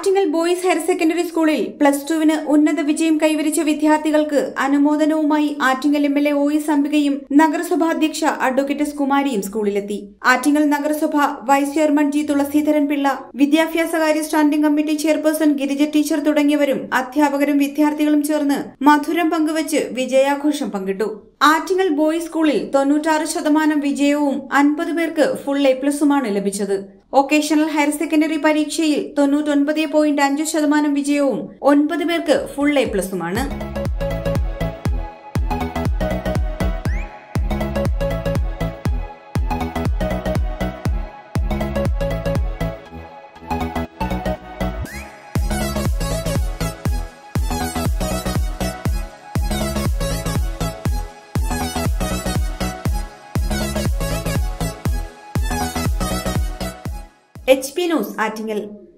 Attingal boys higher secondary സ്കൂളിൽ plus ടുവിന് ഉന്നത വിജയം കൈവരിച്ച വിദ്യാർത്ഥികൾക്ക് അനുമോദനവുമായി Attingal M L A O S അംബികയും നഗരസഭാ അധ്യക്ഷ അഡ്വക്കേറ്റ് എസ് കുമാരിയും സ്കൂളിലെത്തി ആറ്റിങ്ങൽ നഗരസഭ vice chairman G Thulaseedharan Pillai വിദ്യാഭ്യാസകാര്യ standing committee chairperson Girija teacher തുടങ്ങിയവരും അധ്യാപകരും വിദ്യാർത്ഥികളും ചേർന്ന് മധുരം പങ്കുവച്ച് വിജയാഘോഷം പങ്കിട്ടു ആറ്റിങ്ങൽ ബോയ്സ് സ്കൂളിൽ തൊണ്ണൂറ്റാറ് ശതമാനം വിജയവും അൻപത് പേർക്ക് ഫുൾ എ പ്ലസുമാണ് ലഭിച്ചത് വൊക്കേഷണൽ ഹയർ സെക്കൻഡറി പരീക്ഷയിൽ തൊണ്ണൂറ്റൊൻപത് പോയിന്റ് അഞ്ച് ശതമാനം വിജയവും ഒൻപത് പേർക്ക് ഫുൾ എ പ്ലസുമാണ് എച്ച് പി ന്യൂസ് ആറ്റിങ്ങൽ